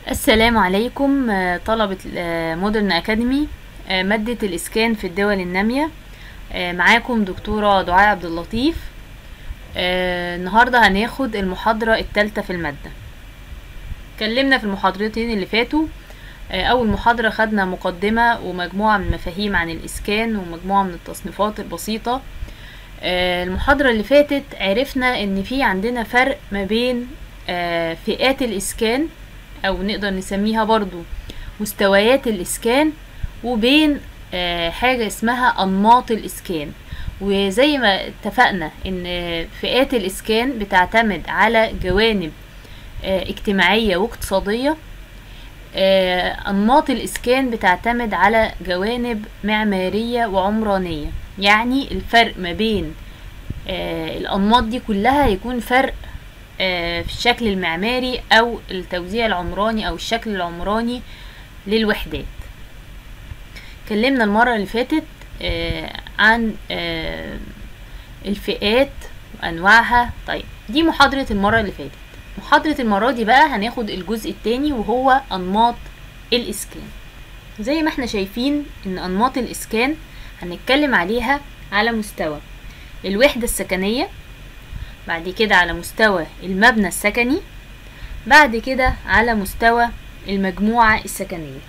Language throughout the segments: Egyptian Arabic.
السلام عليكم آه، طلبة مودرن أكاديمي مادة الإسكان في الدول النامية آه، معاكم دكتورة دعاء عبد اللطيف آه، النهاردة هناخد المحاضرة التالتة في المادة اتكلمنا في المحاضرتين اللي فاتوا آه، أول محاضرة خدنا مقدمة ومجموعة من المفاهيم عن الإسكان ومجموعة من التصنيفات البسيطة آه، المحاضرة اللي فاتت عرفنا إن في عندنا فرق ما بين آه، فئات الإسكان أو نقدر نسميها برضو مستويات الإسكان وبين آه، حاجة اسمها أنماط الإسكان وزي ما اتفقنا إن فئات الإسكان بتعتمد على جوانب آه، اجتماعية واقتصادية آه، أنماط الإسكان بتعتمد على جوانب معمارية وعمرانية يعني الفرق ما بين آه، الأنماط دي كلها يكون فرق آه، في الشكل المعماري أو التوزيع العمراني أو الشكل العمراني للوحدات اتكلمنا المرة اللي فاتت آه، عن آه، الفئات وأنواعها طيب دي محاضرة المرة اللي فاتت محاضرة المرة دي بقى هناخد الجزء التاني وهو أنماط الإسكان زي ما احنا شايفين إن أنماط الإسكان هنتكلم عليها على مستوى الوحدة السكنية بعد كده على مستوى المبنى السكني بعد كده على مستوى المجموعة السكنية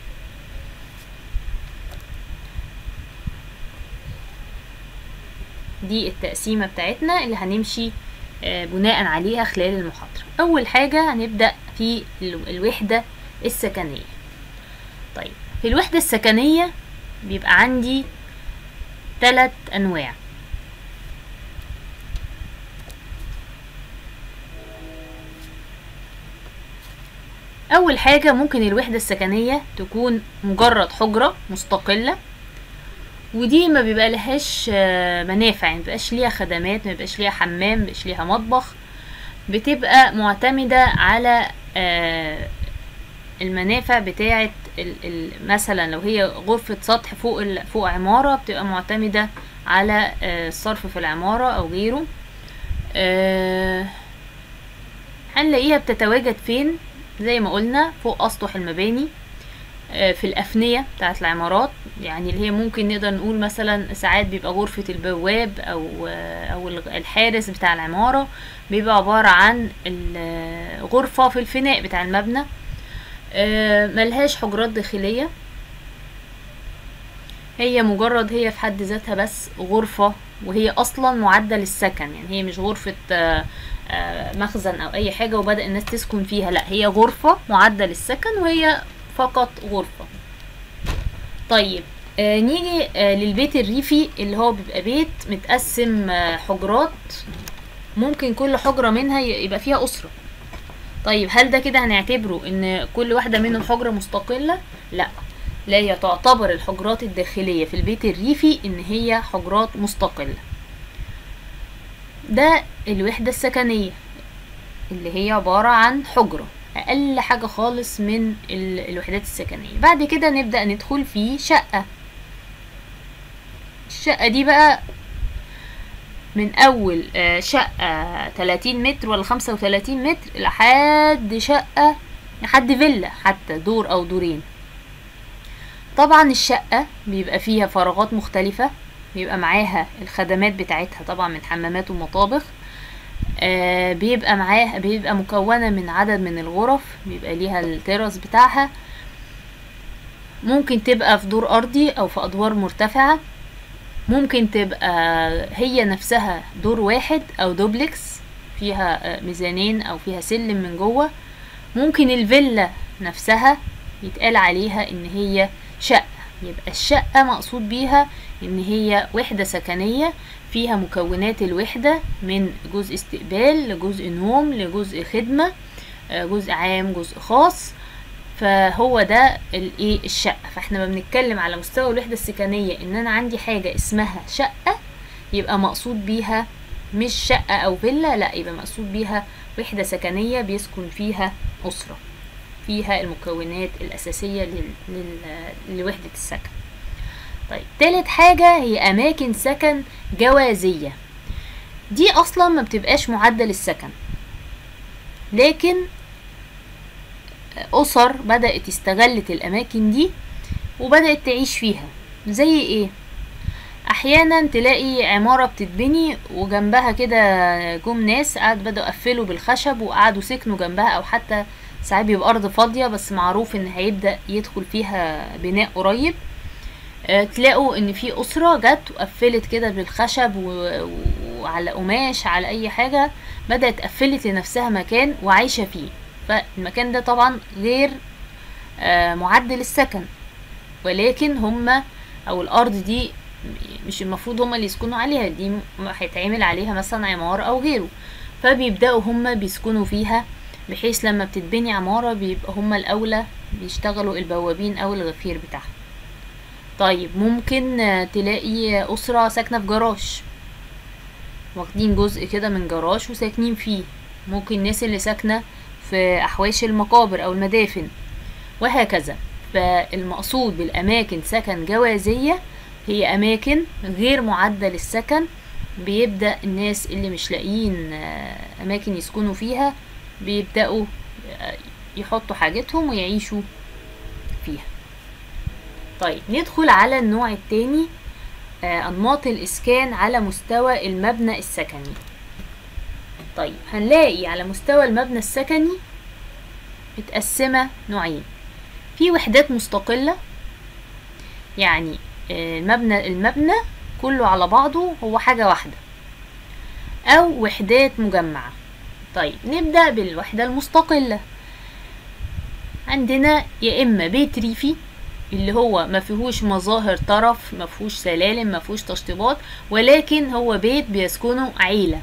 دي التقسيمة بتاعتنا اللي هنمشي آه، بناء عليها خلال المحاضرة أول حاجة هنبدأ في ال- الوحدة السكنية طيب في الوحدة السكنية بيبقى عندي ثلاث أنواع أول حاجة ممكن الوحدة السكنية تكون مجرد حجرة مستقلة ودي ما بيبقى لهاش آه، منافع يعني مبيبقاش ليها خدمات ما بيبقاش ليها حمام مبيبقاش ليها مطبخ بتبقى معتمدة على آه، المنافع بتاعة ال- ال- مثلا لو هي غرفة سطح فوق ال- فوق عمارة بتبقى معتمدة على آه، الصرف في العمارة أو غيره آه، هنلاقيها بتتواجد فين زي ما قلنا فوق أسطح المباني آه، في الأفنية بتاعت العمارات يعني اللي هي ممكن نقدر نقول مثلا ساعات بيبقى غرفة البواب أو آه، أو الغ- الحارس بتاع العمارة بيبقى عبارة عن ال- غرفة في الفناء بتاع المبنى آه، ملهاش حجرات داخلية هي مجرد هي في حد ذاتها بس غرفة وهي أصلا معدة للسكن يعني هي مش غرفة آه، آه، مخزن أو أي حاجة وبدأ الناس تسكن فيها لا هي غرفة معدة للسكن وهي فقط غرفة طيب آه نيجي آه للبيت الريفي اللي هو بيبقى بيت متقسم آه حجرات ممكن كل حجرة منها ي- يبقى فيها أسرة طيب هل ده كده هنعتبره ان كل واحدة منهم حجرة مستقلة لا لا هي تعتبر الحجرات الداخلية في البيت الريفي ان هي حجرات مستقلة ده الوحدة السكنية اللي هي عبارة عن حجرة أقل حاجة خالص من ال- الوحدات السكنية بعد كده نبدأ ندخل في شقة الشقة دي بقى من أول آه، شقة 30 متر ولا 35 متر لحد شقة لحد فيلا حتى دور أو دورين طبعا الشقة بيبقى فيها فراغات مختلفة بيبقى معاها الخدمات بتاعتها طبعا من حمامات ومطابخ آه، بيبقى معاها بيبقى مكونة من عدد من الغرف بيبقى ليها التراس بتاعها ممكن تبقى في دور أرضي أو في أدوار مرتفعة ممكن تبقى هي نفسها دور واحد أو دوبلكس فيها آه، ميزانين أو فيها سلم من جوه ممكن الفيلا نفسها يتقال عليها إن هي شقة يبقى الشقة مقصود بيها إن هي وحدة سكنية فيها مكونات الوحدة من جزء استقبال لجزء نوم لجزء خدمة آه، جزء عام جزء خاص فهو ده الايه الشقة فاحنا ما بنتكلم على مستوى الوحدة السكنية ان انا عندي حاجة اسمها شقة يبقى مقصود بيها مش شقة او فيلا لا يبقى مقصود بيها وحدة سكنية بيسكن فيها أسرة فيها المكونات الأساسية لل... لل... لوحدة السكن طيب تالت حاجة هي أماكن سكن جوازية دي أصلا ما بتبقاش معدة للسكن لكن أسر بدأت استغلت الأماكن دي وبدأت تعيش فيها زي ايه احيانا تلاقي عمارة بتتبني وجنبها كده جم ناس قعد بدأوا يقفلوا بالخشب وقعدوا سكنوا جنبها او حتى ساعات بيبقى ارض فاضية بس معروف ان هيبدأ يدخل فيها بناء قريب آه، تلاقوا ان في اسرة جت وقفلت كده بالخشب و- وعلى قماش على اي حاجة بدأت قفلت لنفسها مكان وعايشة فيه فالمكان ده طبعا غير آه، معد للسكن ولكن هما او الارض دي مش المفروض هما اللي يسكنوا عليها دي م- هيتعمل عليها مثلا عمارة او غيره فبيبدأوا هما بيسكنوا فيها بحيث لما بتتبني عمارة بيبقى هما الاولى بيشتغلوا البوابين او الغفير بتاعها طيب ممكن آه، تلاقي اسرة ساكنة في جراج واخدين جزء كده من جراج وساكنين فيه ممكن الناس اللي ساكنة في احواش المقابر او المدافن وهكذا فالمقصود بالأماكن سكن جوازية هي أماكن غير معدة للسكن بيبدأ الناس اللي مش لاقيين آه، أماكن يسكنوا فيها بيبدأوا آه، يحطوا حاجتهم ويعيشوا فيها طيب ندخل على النوع التاني آه، أنماط الإسكان على مستوى المبنى السكني طيب هنلاقي على مستوى المبنى السكني متقسمة نوعين في وحدات مستقلة يعني آه، المبنى المبنى كله على بعضه هو حاجة واحدة أو وحدات مجمعة طيب نبدأ بالوحدة المستقلة عندنا يا إما بيت ريفي اللي هو ما فيهوش مظاهر طرف ما فيهوش سلالم ما فيهوش تشطيبات ولكن هو بيت بيسكنه عيلة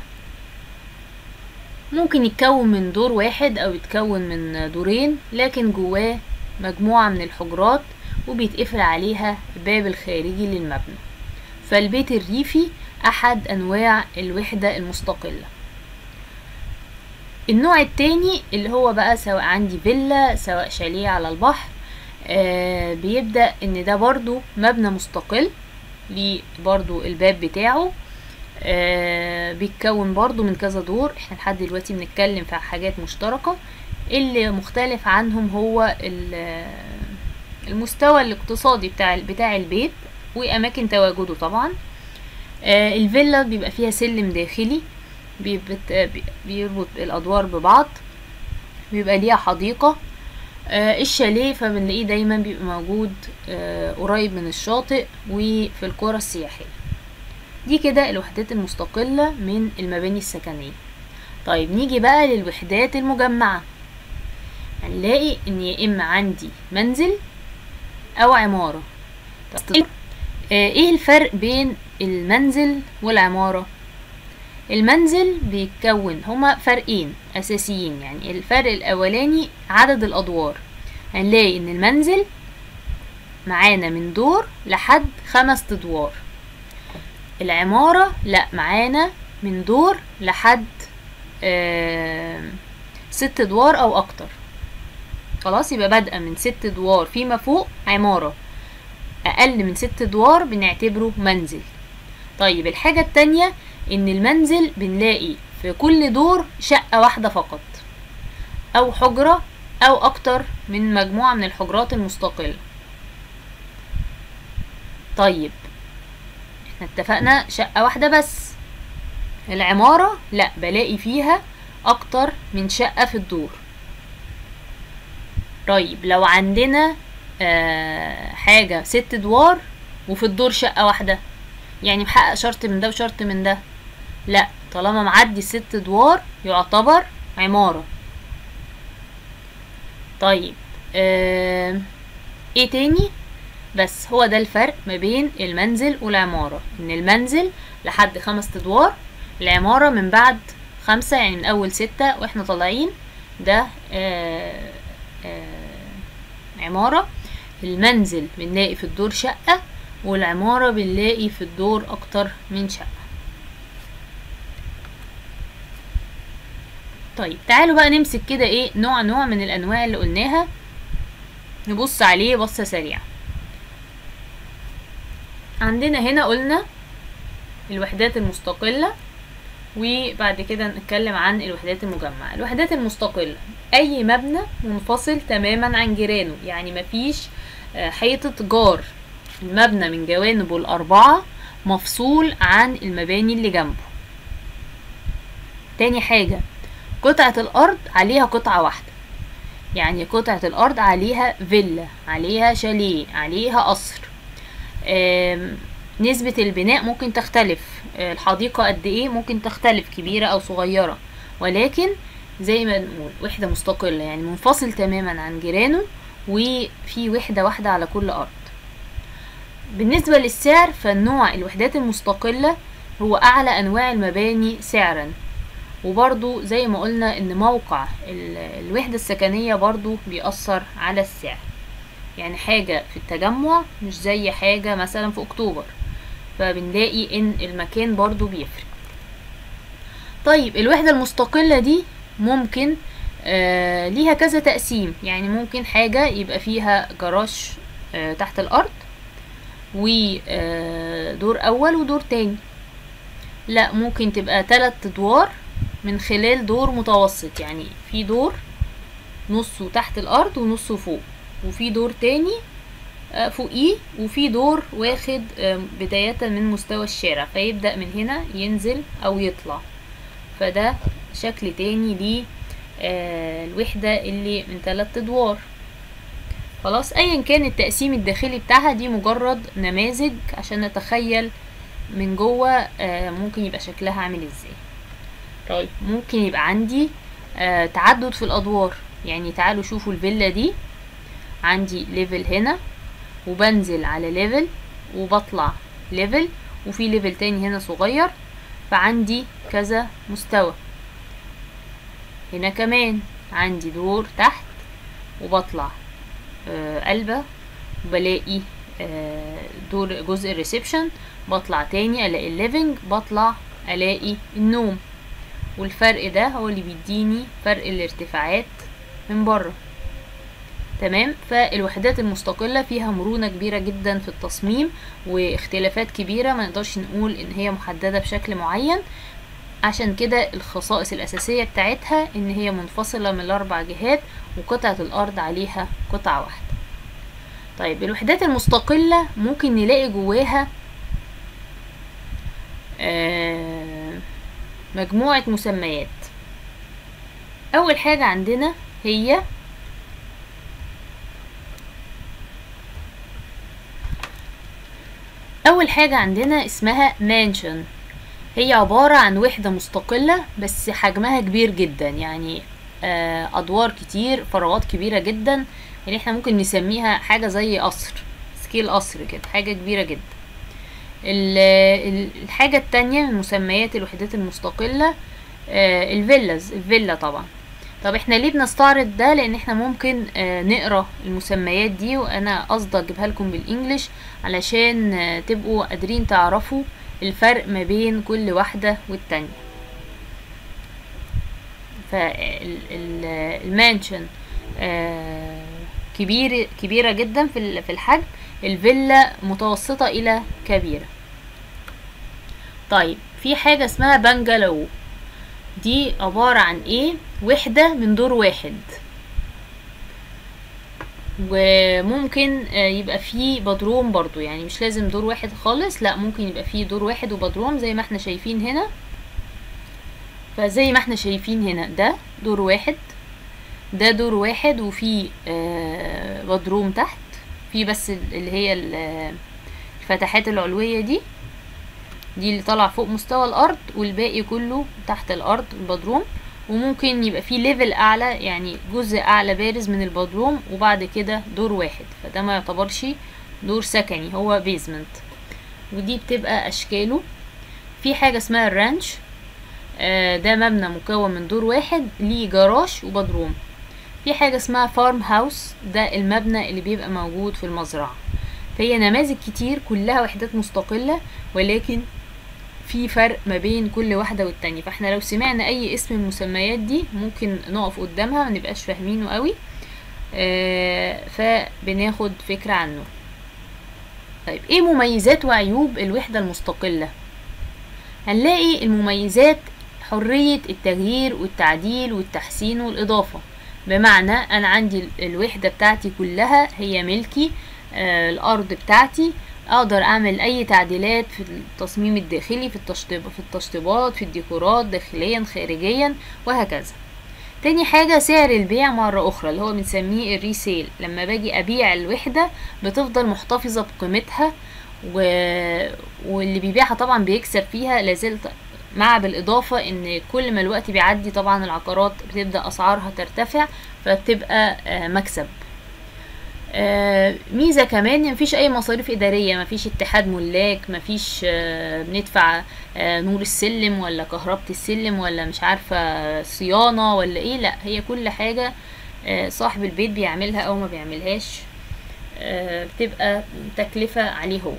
ممكن يتكون من دور واحد او يتكون من دورين لكن جواه مجموعة من الحجرات وبيتقفل عليها الباب الخارجي للمبنى فالبيت الريفي احد انواع الوحدة المستقلة النوع التاني اللي هو بقى سواء عندي فيلا سواء شاليه على البحر آه بيبدأ ان ده برضو مبنى مستقل ليه برضو الباب بتاعه آه بيتكون برضو من كذا دور احنا لحد دلوقتي بنتكلم في حاجات مشتركة اللي مختلف عنهم هو ال- المستوى الاقتصادي بتاع بتاع البيت واماكن تواجده طبعا آه الفيلا بيبقى فيها سلم داخلي بيبت- بي- بيربط الادوار ببعض بيبقى ليها حديقة آه الشاليه فبنلاقيه دايما بيبقى موجود آه قريب من الشاطئ وفي القرى السياحية دي كده الوحدات المستقلة من المباني السكنية طيب نيجي بقى للوحدات المجمعة هنلاقي ان يا اما عندي منزل او عمارة طب آه، ايه الفرق بين المنزل والعمارة المنزل بيتكون هما فرقين اساسيين يعني الفرق الاولاني عدد الادوار هنلاقي ان المنزل معانا من دور لحد خمس ادوار العمارة لا معانا من دور لحد آه ست ادوار او اكتر خلاص يبقى بادئه من ست ادوار فيما فوق عمارة اقل من ست ادوار بنعتبره منزل طيب الحاجة التانية ان المنزل بنلاقي في كل دور شقة واحدة فقط او حجرة او اكتر من مجموعة من الحجرات المستقلة طيب احنا اتفقنا شقة واحدة بس العمارة لا بلاقي فيها اكتر من شقة في الدور طيب لو عندنا آه حاجة ست ادوار وفي الدور شقة واحدة يعني محقق شرط من ده وشرط من ده لا طالما معدي ست ادوار يعتبر عمارة طيب آه ايه تاني بس هو ده الفرق ما بين المنزل والعمارة ان المنزل لحد خمس ادوار العمارة من بعد خمسة يعني من اول ستة واحنا طالعين ده آه آه عمارة المنزل بنلاقي في الدور شقة والعمارة بنلاقي في الدور اكتر من شقة طيب تعالوا بقى نمسك كده ايه نوع نوع من الانواع اللي قلناها نبص عليه بصة سريعة عندنا هنا قلنا الوحدات المستقلة وبعد كده نتكلم عن الوحدات المجمعة الوحدات المستقلة أي مبنى منفصل تماما عن جيرانه يعني مفيش آه، حيطة جار المبنى من جوانبه الأربعة مفصول عن المباني اللي جنبه تاني حاجة قطعة الأرض عليها قطعة واحدة يعني قطعة الأرض عليها فيلا عليها شاليه عليها قصر آم، نسبة البناء ممكن تختلف آه، الحديقة قد ايه ممكن تختلف كبيرة أو صغيرة ولكن زي ما نقول وحدة مستقلة يعني منفصل تماما عن جيرانه وفي وحدة واحدة على كل أرض بالنسبة للسعر فالنوع الوحدات المستقلة هو أعلى أنواع المباني سعرا وبرضو زي ما قلنا ان موقع ال- الوحدة السكنية برضو بيأثر على السعر يعني حاجة في التجمع مش زي حاجة مثلا في اكتوبر فبنلاقي ان المكان برضو بيفرق طيب الوحدة المستقلة دي ممكن آه ليها كذا تقسيم يعني ممكن حاجة يبقى فيها جراج آه تحت الأرض ودور أول ودور تاني لا ممكن تبقى تلات أدوار من خلال دور متوسط يعني في دور نصه تحت الأرض ونصه فوق وفي دور تاني آه، فوقيه وفي دور واخد آه، بداية من مستوى الشارع فيبدأ من هنا ينزل أو يطلع فده شكل تاني ليه آه، الوحدة اللي من تلات أدوار خلاص أيا كان التقسيم الداخلي بتاعها دي مجرد نماذج عشان نتخيل من جوه آه، ممكن يبقى شكلها عامل ازاي طيب ممكن يبقى عندي آه تعدد في الادوار يعني تعالوا شوفوا الفيلا دي عندي ليفل هنا وبنزل على ليفل وبطلع ليفل وفي ليفل تاني هنا صغير فعندي كذا مستوى هنا كمان عندي دور تحت وبطلع آه قلبة وبلاقي آه دور جزء الريسبشن بطلع تاني الاقي الليفنج بطلع الاقي النوم والفرق ده هو اللي بيديني فرق الارتفاعات من بره تمام فالوحدات المستقلة فيها مرونة كبيرة جدا في التصميم واختلافات كبيرة ما نقدرش نقول ان هي محددة بشكل معين عشان كده الخصائص الأساسية بتاعتها ان هي منفصلة من الأربع جهات وقطعة الأرض عليها قطعة واحدة طيب الوحدات المستقلة ممكن نلاقي جواها آه مجموعة مسميات أول حاجة عندنا هي أول حاجة عندنا اسمها مانشن هي عبارة عن وحدة مستقلة بس حجمها كبير جدا يعني آه، أدوار كتير فراغات كبيرة جدا يعني احنا ممكن نسميها حاجة زي قصر سكيل قصر كده حاجة كبيرة جدا ال- ال- الحاجة التانية من مسميات الوحدات المستقلة آه، الفيلاز الفيلا طبعا طب احنا ليه بنستعرض ده لان احنا ممكن آه، نقرا المسميات دي وانا قصدي اجيبها لكم بالانجلش علشان آه، تبقوا قادرين تعرفوا الفرق ما بين كل واحدة والتانية فالمانشن كبير كبيرة جدا في ال- في الحجم الفيلا متوسطة إلى كبيرة طيب في حاجة اسمها بنجلو دي عبارة عن ايه وحدة من دور واحد وممكن آه، يبقى فيه بدروم برضو يعني مش لازم دور واحد خالص لا ممكن يبقى فيه دور واحد وبدروم زي ما احنا شايفين هنا فزي ما احنا شايفين هنا ده دور واحد ده دور واحد وفيه آه، بدروم تحت في بس ال- اللي هي ال- الفتحات العلوية دي دي اللي طالعة فوق مستوى الأرض والباقي كله تحت الأرض البدروم وممكن يبقى فيه ليفل أعلى يعني جزء أعلى بارز من البدروم وبعد كده دور واحد فده ما يعتبرش دور سكني هو بيزمنت ودي بتبقى أشكاله في حاجة اسمها الرانش آه، ده مبنى مكون من دور واحد ليه جراج وبدروم في حاجة اسمها فارم هاوس ده المبنى اللي بيبقى موجود في المزرعة فهي نماذج كتير كلها وحدات مستقلة ولكن في فرق ما بين كل واحدة والتانية فاحنا لو سمعنا اي اسم من المسميات دي ممكن نقف قدامها ما نبقاش فاهمينه قوي آه فبناخد فكرة عنه طيب ايه مميزات وعيوب الوحدة المستقلة هنلاقي المميزات حرية التغيير والتعديل والتحسين والإضافة بمعنى أنا عندي ال- الوحدة بتاعتي كلها هي ملكي آه الأرض بتاعتي أقدر أعمل أي تعديلات في التصميم الداخلي في التشطيب في التشطيبات في الديكورات داخليا خارجيا وهكذا تاني حاجة سعر البيع مرة أخرى اللي هو بنسميه الريسيل لما باجي أبيع الوحدة بتفضل محتفظة بقيمتها و... واللي بيبيعها طبعا بيكسب فيها لازلت مع بالإضافة إن كل ما الوقت بيعدي طبعا العقارات بتبدأ أسعارها ترتفع فبتبقى آه، مكسب آه، ميزة كمان إن مفيش أي مصاريف إدارية مفيش اتحاد ملاك مفيش آه، بندفع آه، نور السلم ولا كهربة السلم ولا مش عارفة صيانة ولا ايه لا هي كل حاجة آه، صاحب البيت بيعملها أو ما بيعملهاش آه، بتبقى تكلفة عليه هو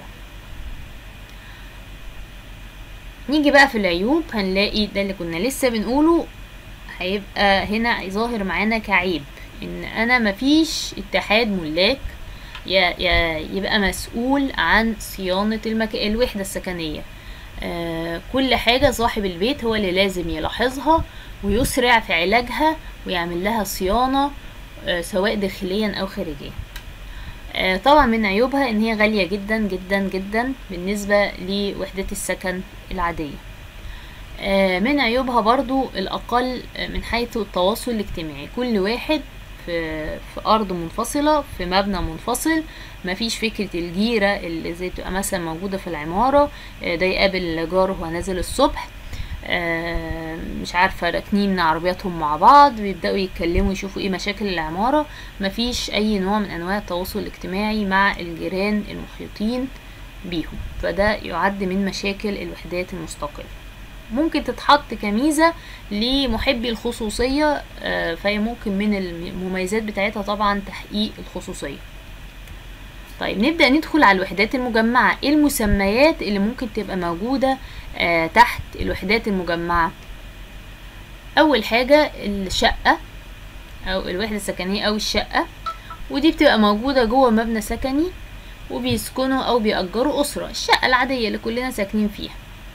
نيجي بقى في العيوب هنلاقي ده اللي كنا لسه بنقوله هيبقى هنا ظاهر معانا كعيب ان انا مفيش اتحاد ملاك ي- ي- يبقى مسؤول عن صيانة المك... الوحدة السكنية آه كل حاجة صاحب البيت هو اللي لازم يلاحظها ويسرع في علاجها ويعمل لها صيانة آه سواء داخليا او خارجيا آه، طبعا من عيوبها ان هي غالية جدا جدا جدا بالنسبة لوحدة السكن العادية آه، من عيوبها برضو الأقل آه، من حيث التواصل الاجتماعي كل واحد في, في أرض منفصلة في مبنى منفصل مفيش فكرة الجيرة اللي زي تبقى مثلا موجودة في العمارة آه، ده يقابل جاره وهو نازل الصبح آه، مش عارفة راكنين من عربياتهم مع بعض بيبدأوا يتكلموا يشوفوا ايه مشاكل العمارة مفيش أي نوع من أنواع التواصل الاجتماعي مع الجيران المحيطين بيهم فده يعد من مشاكل الوحدات المستقلة ممكن تتحط كميزة لمحبي الخصوصية آه، فهي ممكن من المميزات بتاعتها طبعا تحقيق الخصوصية طيب نبدأ ندخل على الوحدات المجمعة ايه المسميات اللي ممكن تبقى موجودة آه تحت الوحدات المجمعة أول حاجة الشقة أو الوحدة السكنية أو الشقة ودي بتبقى موجودة جوه مبنى سكني وبيسكنوا أو بيأجروا أسرة الشقة العادية اللي كلنا ساكنين فيها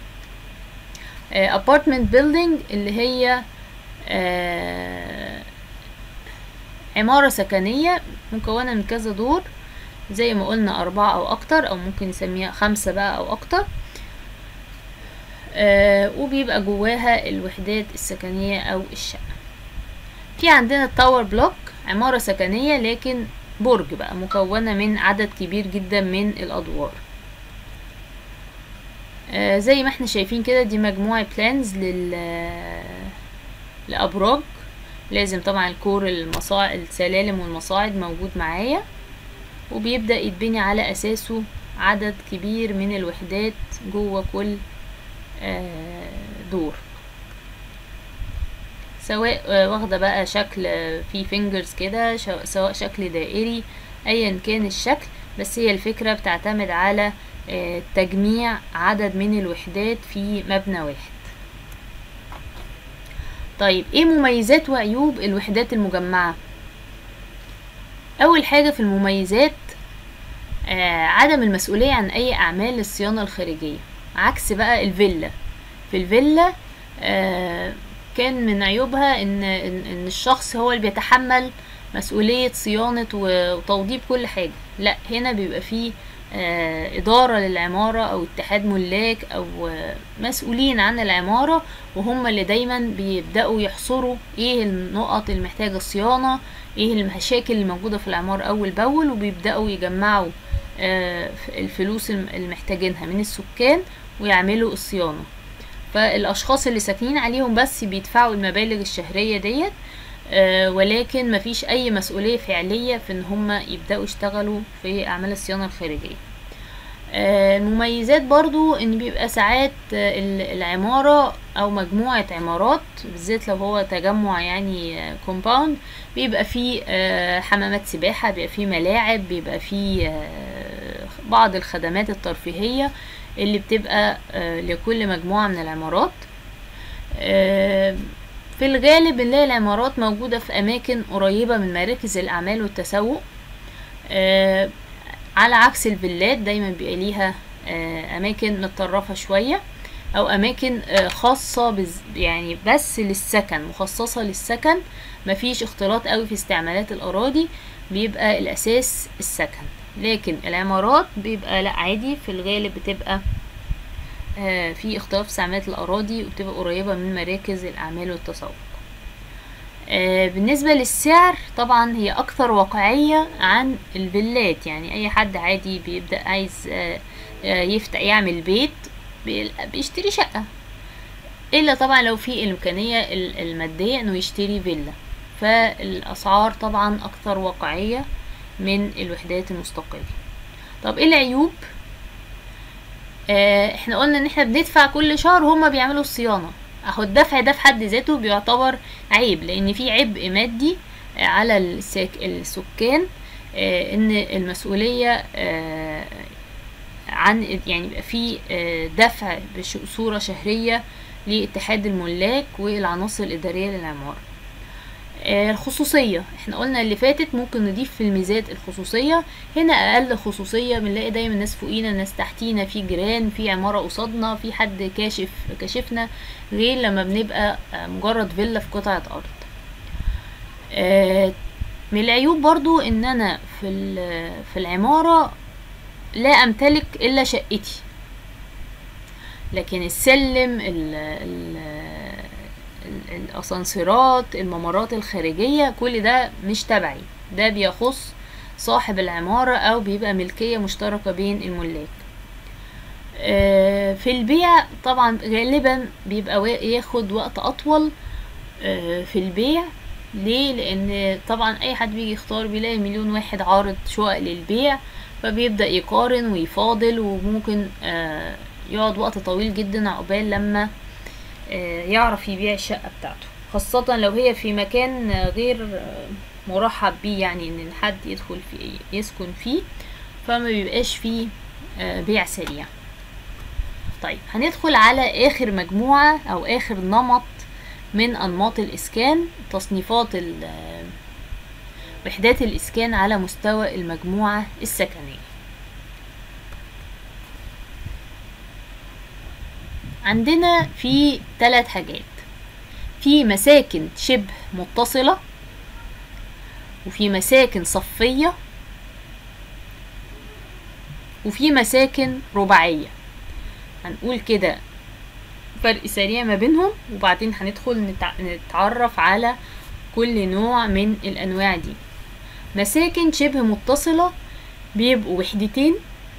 ابارتمنت بيلدينج اللي هي آه، عمارة سكنية مكونة من كذا دور زي ما قلنا أربعة أو أكتر أو ممكن نسميها خمسة بقى أو أكتر آه، وبيبقى جواها الوحدات السكنية أو الشقة في عندنا التاور بلوك عمارة سكنية لكن برج بقى مكونة من عدد كبير جدا من الأدوار آه، زي ما احنا شايفين كده دي مجموعة بلانز لل لأبراج لازم طبعا الكور المصاعد السلالم والمصاعد موجود معايا وبيبدأ يتبني على أساسه عدد كبير من الوحدات جوه كل آه، دور سواء آه، واخدة بقى شكل آه، فيه فينجرز كده شو- سواء شكل دائري ايا كان الشكل بس هي الفكرة بتعتمد على آه، تجميع عدد من الوحدات في مبنى واحد طيب ايه مميزات وعيوب الوحدات المجمعة اول حاجة في المميزات آه، عدم المسؤولية عن اي اعمال الصيانة الخارجية عكس بقى الفيلا في الفيلا آه، كان من عيوبها ان ان إن الشخص هو اللي بيتحمل مسؤولية صيانة و- وتوضيب كل حاجة لا هنا بيبقى فيه آه، إدارة للعمارة أو اتحاد ملاك أو آه، مسؤولين عن العمارة وهم اللي دايما بيبدأوا يحصروا ايه النقط اللي محتاجة صيانة ايه المشاكل اللي موجودة في العمارة أول بأول وبيبدأوا يجمعوا آه، الفلوس الم- اللي محتاجينها من السكان ويعملوا الصيانة فالاشخاص اللي ساكنين عليهم بس بيدفعوا المبالغ الشهرية ديت آه، ولكن مفيش اي مسؤولية فعلية في ان هم يبدأوا يشتغلوا في اعمال الصيانة الخارجية آه، المميزات برضو ان بيبقى ساعات آه، ال- العمارة او مجموعة عمارات بالذات لو هو تجمع يعني كومباوند بيبقى فيه آه، حمامات سباحة بيبقى فيه ملاعب بيبقى فيه آه، بعض الخدمات الترفيهية اللي بتبقى آه، لكل مجموعة من العمارات آه، في الغالب بنلاقي العمارات موجودة في أماكن قريبة من مراكز الأعمال والتسوق آه، على عكس الفيلات دايما بيبقى ليها آه، أماكن متطرفة شوية او اماكن آه، خاصة بز يعني بس للسكن مخصصة للسكن مفيش اختلاط قوي في استعمالات الاراضي بيبقى الاساس السكن لكن العمارات بيبقى لا عادي في الغالب بتبقى آه، في اختلاف في استعمالات الاراضي وبتبقى قريبة من مراكز الاعمال والتسوق آه، بالنسبة للسعر طبعا هي أكثر واقعية عن الفيلات يعني أي حد عادي بيبدأ عايز آه، آه، يفتح يعمل بيت بي- بيشتري شقة إلا طبعا لو في الإمكانية ال- المادية إنه يشتري فيلا فالأسعار طبعا أكثر واقعية من الوحدات المستقلة طب إيه العيوب؟ آه، احنا قلنا ان احنا بندفع كل شهر هما بيعملوا الصيانة اهو الدفع ده في حد ذاته بيعتبر عيب لان في عبء مادي آه، على الساك السكان آه، ان المسؤولية آه، عن يعني يبقى في آه، دفع بصورة شهرية لاتحاد الملاك والعناصر الإدارية للعمارة آه، الخصوصية احنا قلنا اللي فاتت ممكن نضيف في الميزات الخصوصية هنا اقل خصوصية بنلاقي دايما ناس فوقينا ناس تحتينا في جيران في عمارة قصادنا في حد كاشف كاشفنا غير لما بنبقى آه، مجرد فيلا في قطعة ارض آه، من العيوب برضو ان انا في ال- في العمارة لا امتلك الا شقتي لكن السلم ال ال ال- الاسانسيرات الممرات الخارجية كل ده مش تبعي ده بيخص صاحب العمارة او بيبقى ملكية مشتركة بين الملاك آه، في البيع طبعا غالبا بيبقى وا- ياخد وقت اطول آه، في البيع ليه لان طبعا اي حد بيجي يختار بيلاقي مليون واحد عارض شقق للبيع فبيبدأ يقارن ويفاضل وممكن آه، يقعد وقت طويل جدا عقبال لما آه، يعرف يبيع الشقة بتاعته خاصة لو هي في مكان آه، غير آه، مرحب بيه يعني ان حد يدخل فيه يسكن فيه فما بيبقاش فيه آه، بيع سريع طيب هندخل على اخر مجموعة او اخر نمط من انماط الاسكان تصنيفات ال- آه، وحدات الاسكان على مستوى المجموعة السكنية عندنا في ثلاث حاجات في مساكن شبه متصلة وفي مساكن صفية وفي مساكن رباعية هنقول كده فرق سريع ما بينهم وبعدين هندخل نتع- نتعرف على كل نوع من الأنواع دي مساكن شبه متصلة بيبقوا وحدتين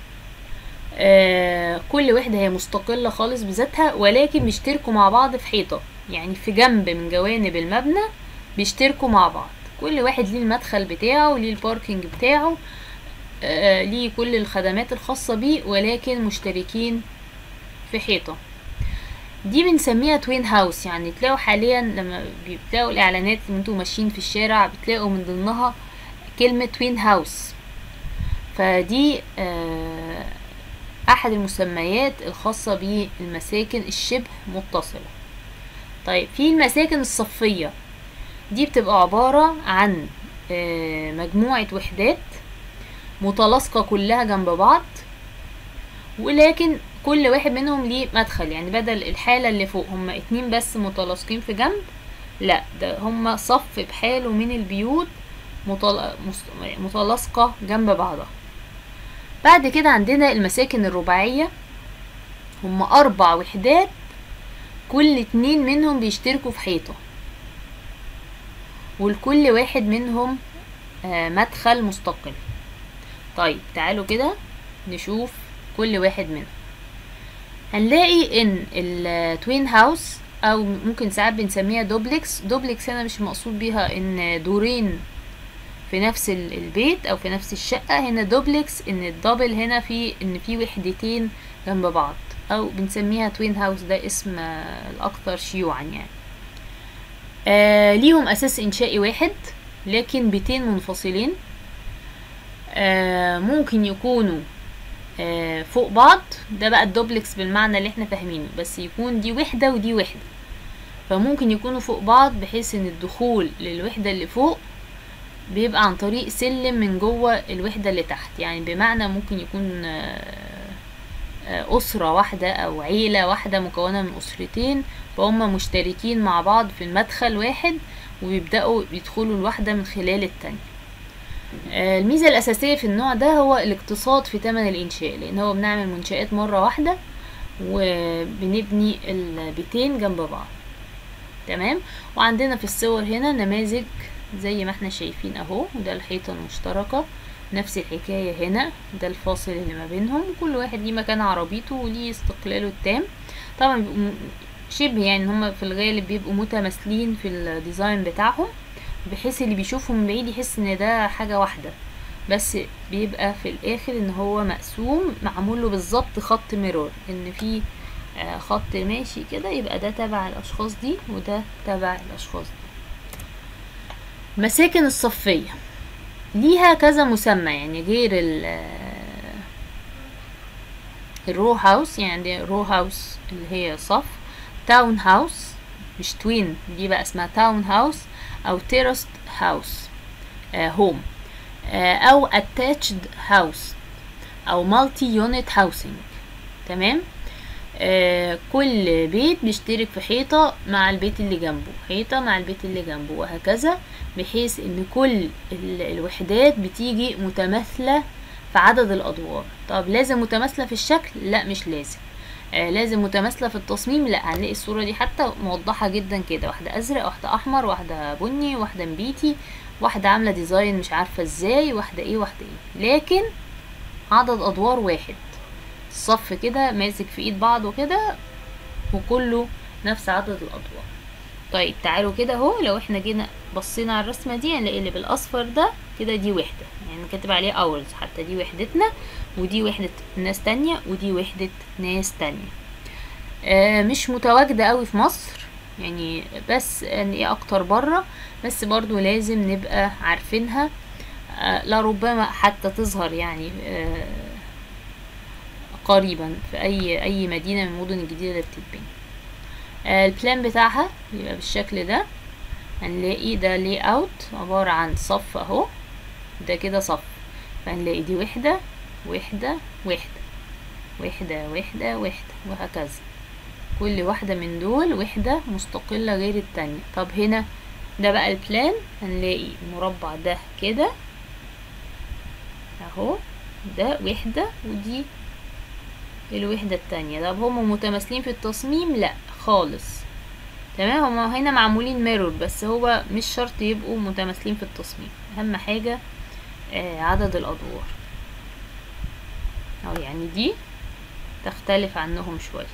آه كل وحدة هي مستقلة خالص بذاتها ولكن بيشتركوا مع بعض في حيطة يعني في جنب من جوانب المبنى بيشتركوا مع بعض كل واحد ليه المدخل بتاعه ليه الباركينج بتاعه آه ليه كل الخدمات الخاصة بيه ولكن مشتركين في حيطة دي بنسميها توين هاوس يعني تلاقوا حاليا لما بتلاقوا الاعلانات اللي انتوا ماشيين في الشارع بتلاقوا من ضمنها كلمة توين هاوس فدي آه احد المسميات الخاصة بالمساكن الشبه متصلة طيب في المساكن الصفية دي بتبقى عبارة عن آه مجموعة وحدات متلاصقة كلها جنب بعض ولكن كل واحد منهم ليه مدخل يعني بدل الحالة اللي فوق هما اتنين بس متلاصقين في جنب لا ده هما صف بحاله من البيوت متل- مس- متلاصقة جنب بعضها بعد كده عندنا المساكن الرباعية هما أربع وحدات كل اتنين منهم بيشتركوا في حيطة ولكل واحد منهم آه، مدخل مستقل طيب تعالوا كده نشوف كل واحد منهم هنلاقي ان التوين هاوس او ممكن ساعات بنسميها دوبلكس دوبلكس هنا مش مقصود بيها ان دورين في نفس ال- البيت او في نفس الشقة هنا دوبلكس ان الدبل هنا في ان في وحدتين جنب بعض او بنسميها توين هاوس ده اسم آه، الاكثر شيوعا يعني آه ليهم اساس انشائي واحد لكن بيتين منفصلين آه ممكن يكونوا آه فوق بعض ده بقى الدوبلكس بالمعنى اللي احنا فاهمينه بس يكون دي وحدة ودي وحدة فممكن يكونوا فوق بعض بحيث ان الدخول للوحدة اللي فوق بيبقى عن طريق سلم من جوه الوحدة اللي تحت يعني بمعنى ممكن يكون آه، آه، أسرة واحدة أو عيلة واحدة مكونة من أسرتين فهم مشتركين مع بعض في المدخل واحد ويبدأوا يدخلوا الواحدة من خلال التانية آه، الميزة الأساسية في النوع ده هو الاقتصاد في تمن الإنشاء لأن هو بنعمل منشآت مرة واحدة وبنبني البيتين جنب بعض تمام وعندنا في الصور هنا نماذج زي ما احنا شايفين اهو وده الحيطة المشتركة نفس الحكاية هنا ده الفاصل اللي ما بينهم كل واحد ليه مكان عربيته وليه استقلاله التام طبعا بيبقوا م- شبه يعني هما في الغالب بيبقوا متماثلين في الديزاين بتاعهم بحيث اللي بيشوفه من بعيد يحس ان ده حاجة واحدة بس بيبقى في الاخر ان هو مقسوم معمول له بالظبط خط ميرور ان في آه، خط ماشي كده يبقى ده تبع الاشخاص دي وده تبع الاشخاص دي مساكن الصفية ليها كذا مسمى يعني غير ال الرو هاوس يعني رو هاوس اللي هي صف تاون هاوس مش توين دي بقى اسمها تاون هاوس او تيرست هاوس هوم او اتاتشد هاوس او مالتي يونت هاوسنج تمام آه كل بيت بيشترك في حيطة مع البيت اللي جنبه حيطة مع البيت اللي جنبه وهكذا بحيث ان كل ال- الوحدات بتيجي متماثلة في عدد الادوار طب لازم متماثلة في الشكل لا مش لازم آه لازم متماثلة في التصميم لا هنلاقي الصورة دي حتى موضحة جدا كده واحدة ازرق واحدة احمر واحدة بني واحدة نبيتي واحدة عاملة ديزاين مش عارفة ازاي واحدة ايه واحدة ايه لكن عدد ادوار واحد الصف كده ماسك في ايد بعضه كده وكله نفس عدد الادوار طيب تعالوا كده اهو لو احنا جينا بصينا على الرسمه دي هنلاقي اللي بالاصفر ده كده دي وحده يعني كاتب عليه اورز حتى دي وحدتنا ودي وحده ناس تانية ودي وحده ناس تانية آه مش متواجده قوي في مصر يعني بس يعني ايه اكتر بره بس برضو لازم نبقى عارفينها آه لربما حتى تظهر يعني آه قريبا في اي اي مدينه من المدن الجديده اللي بتتبني آه، البلان بتاعها بيبقى بالشكل ده هنلاقي ده لي اوت عباره عن صف اهو ده كده صف فهنلاقي دي وحده وحده وحده وحده وحده وحده وهكذا كل واحده من دول وحده مستقله غير التانية طب هنا ده بقى البلان هنلاقي المربع ده كده اهو ده وحده ودي الوحدة التانية طب هما متماثلين في التصميم لا خالص تمام هما هنا معمولين ميرور بس هو مش شرط يبقوا متماثلين في التصميم اهم حاجة آه عدد الادوار او يعني دي تختلف عنهم شوية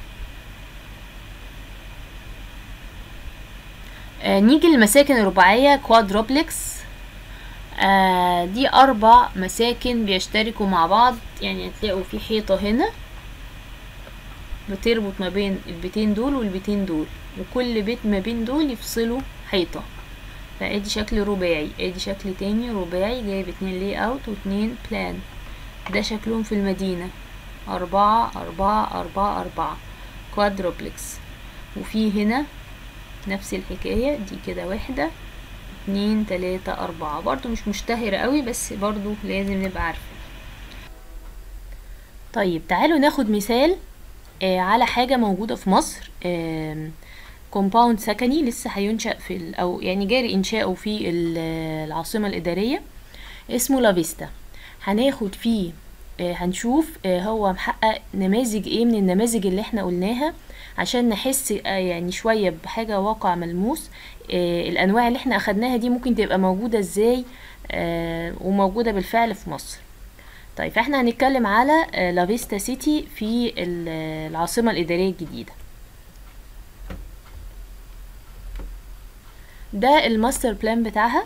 آه نيجي للمساكن الرباعية كوادروبلكس آه دي أربع مساكن بيشتركوا مع بعض يعني هتلاقوا في حيطة هنا بتربط ما بين البيتين دول والبيتين دول وكل بيت ما بين دول يفصلوا حيطة فادي شكل رباعي ادي شكل تاني رباعي جايب اتنين لي اوت واتنين بلان ده شكلهم في المدينة أربعة أربعة أربعة أربعة كوادروبلكس وفي هنا نفس الحكاية دي كده واحدة اتنين تلاتة أربعة برضو مش مشتهرة قوي بس برضو لازم نبقى عارفين طيب تعالوا ناخد مثال آه على حاجة موجودة في مصر كومباوند سكني لسه هينشأ في ال- أو يعني جاري إنشاؤه في ال- العاصمة الإدارية اسمه لافيستا هناخد فيه آه هنشوف آه هو محقق نماذج ايه من النماذج اللي احنا قلناها عشان نحس آه يعني شوية بحاجة واقع ملموس آه الأنواع اللي احنا أخدناها دي ممكن تبقى موجودة ازاي آه وموجودة بالفعل في مصر طيب فاحنا هنتكلم على آه، لافيستا سيتي في ال- آه، العاصمة الإدارية الجديدة ده الماستر بلان بتاعها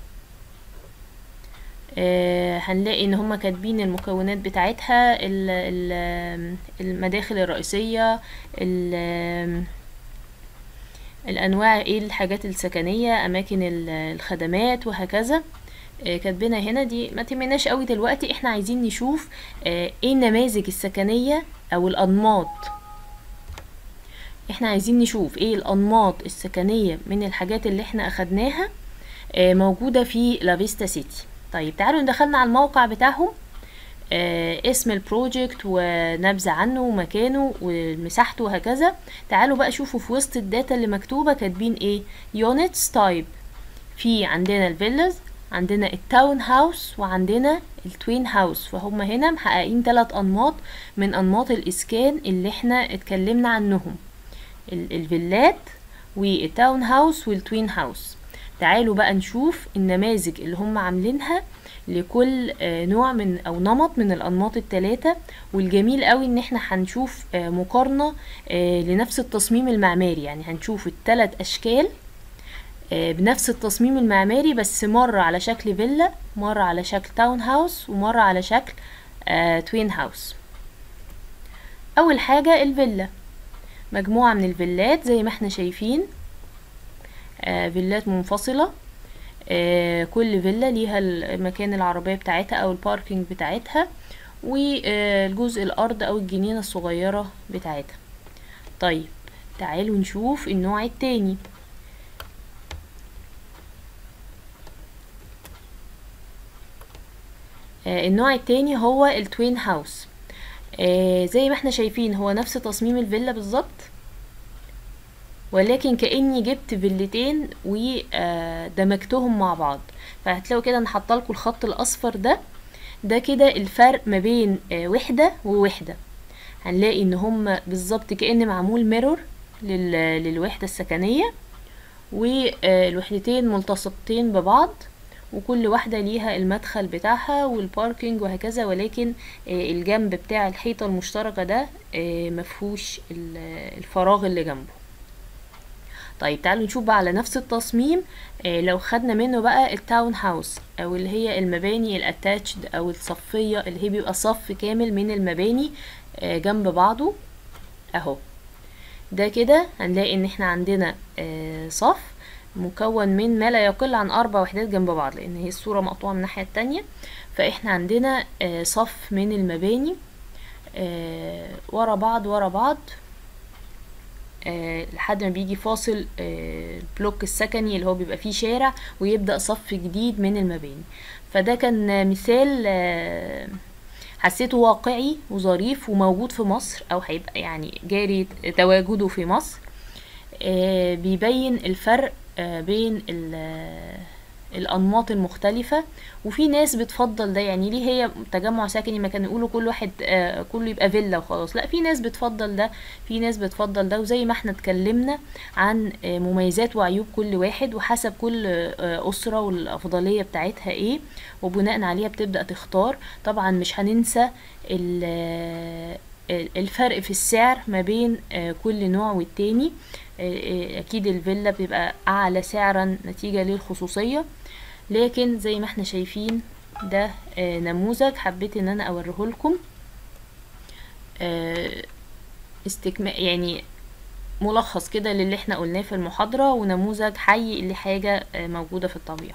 آه، هنلاقي ان هما كاتبين المكونات بتاعتها ال- ال- المداخل الرئيسية ال- الانواع ايه الحاجات السكنية اماكن ال- الخدمات وهكذا آه، كاتبينها هنا دي ما تهمناش قوي دلوقتي احنا عايزين نشوف آه، ايه النماذج السكنية او الانماط احنا عايزين نشوف ايه الانماط السكنية من الحاجات اللي احنا اخدناها آه، موجودة في لافيستا سيتي طيب تعالوا ندخلنا على الموقع بتاعهم آه اسم البروجكت ونبذة عنه ومكانه ومساحته وهكذا تعالوا بقى شوفوا في وسط الداتا اللي مكتوبة كاتبين ايه units type في عندنا الفيلاز عندنا التاون هاوس وعندنا التوين هاوس فهم هنا محققين ثلاث انماط من انماط الاسكان اللي احنا اتكلمنا عنهم الفيلات والتاون هاوس والتوين هاوس تعالوا بقى نشوف النماذج اللي هم عاملينها لكل نوع من او نمط من الانماط الثلاثه والجميل قوي ان احنا هنشوف مقارنه لنفس التصميم المعماري يعني هنشوف الثلاث اشكال بنفس التصميم المعماري بس مرة على شكل فيلا مرة على شكل تاون هاوس ومرة على شكل توين هاوس أول حاجة الفيلا مجموعة من الفيلات زي ما احنا شايفين فيلات منفصلة كل فيلا ليها المكان العربية بتاعتها أو الباركينج بتاعتها والجزء الأرض أو الجنينة الصغيرة بتاعتها طيب تعالوا نشوف النوع التاني النوع التاني هو التوين هاوس آه زي ما احنا شايفين هو نفس تصميم الفيلا بالظبط ولكن كاني جبت فيلتين ودمجتهم مع بعض فهتلاقوا كده انا حاطه لكم الخط الاصفر ده ده كده الفرق ما بين آه وحده ووحده هنلاقي ان هم بالظبط كان معمول ميرور للوحده السكنيه والوحدتين ملتصقتين ببعض وكل واحدة ليها المدخل بتاعها والباركينج وهكذا ولكن الجنب بتاع الحيطة المشتركة ده مفهوش الفراغ اللي جنبه طيب تعالوا نشوف بقى على نفس التصميم لو خدنا منه بقى التاون هاوس او اللي هي المباني الاتاتشد او الصفية اللي هي بيبقى صف كامل من المباني جنب بعضه اهو ده كده هنلاقي ان احنا عندنا صف مكون من ما لا يقل عن أربع وحدات جنب بعض لأن هي الصورة مقطوعة من الناحية التانية فإحنا عندنا صف من المباني ورا بعض ورا بعض لحد ما بيجي فاصل البلوك السكني اللي هو بيبقى فيه شارع ويبدأ صف جديد من المباني فده كان مثال حسيته واقعي وظريف وموجود في مصر او هيبقى يعني جاري تواجده في مصر بيبين الفرق بين الانماط المختلفه وفي ناس بتفضل ده يعني ليه هي تجمع سكني ما كانوا يقولوا كل واحد كله يبقى فيلا وخلاص لا في ناس بتفضل ده في ناس بتفضل ده وزي ما احنا اتكلمنا عن مميزات وعيوب كل واحد وحسب كل اسره والافضليه بتاعتها ايه وبناء عليها بتبدا تختار طبعا مش هننسى الفرق في السعر ما بين كل نوع والتاني اكيد الفيلا بيبقى اعلى سعرا نتيجة للخصوصية لكن زي ما احنا شايفين ده نموذج حبيت ان انا اوريه لكم استكمال يعني ملخص كده للي احنا قلناه في المحاضرة ونموذج حي لحاجة موجودة في الطبيعة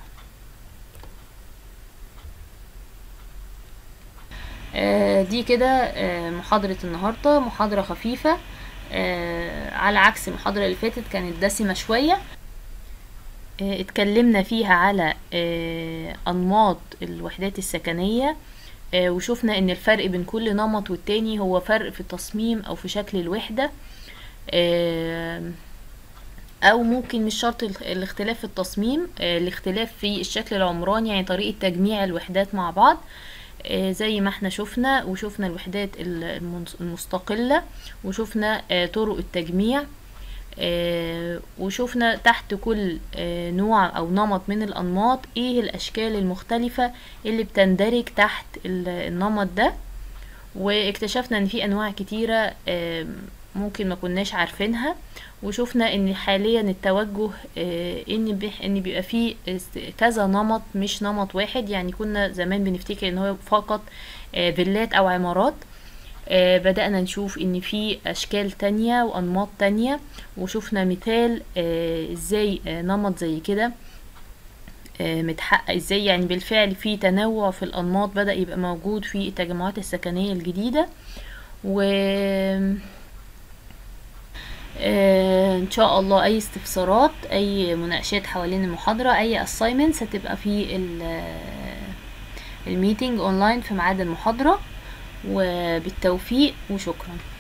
دي كده محاضرة النهاردة محاضرة خفيفة آه على عكس المحاضرة اللي فاتت كانت دسمة شوية آه اتكلمنا فيها على آه أنماط الوحدات السكنية آه وشوفنا ان الفرق بين كل نمط والتاني هو فرق في التصميم او في شكل الوحدة آه او ممكن مش شرط الاختلاف في التصميم آه الاختلاف في الشكل العمراني يعني طريقة تجميع الوحدات مع بعض آه زي ما احنا شفنا وشفنا الوحدات المستقلة وشفنا آه طرق التجميع آه وشفنا تحت كل نوع او نمط من الانماط ايه الاشكال المختلفة اللي بتندرج تحت النمط ده واكتشفنا ان في انواع كتيرة ممكن ما كناش عارفينها وشفنا ان حاليا التوجه ان ان بيبقى فيه كذا نمط مش نمط واحد يعني كنا زمان بنفتكر ان هو فقط فيلات او عمارات بدأنا نشوف ان في اشكال تانية وانماط تانية وشفنا مثال ازاي نمط زي كده متحقق ازاي يعني بالفعل في تنوع في الانماط بدأ يبقى موجود في التجمعات السكنية الجديدة و آه ان شاء الله اي استفسارات اي مناقشات حوالين المحاضرة اي assignments هتبقى في الميتنج اونلاين في ميعاد المحاضرة وبالتوفيق وشكرا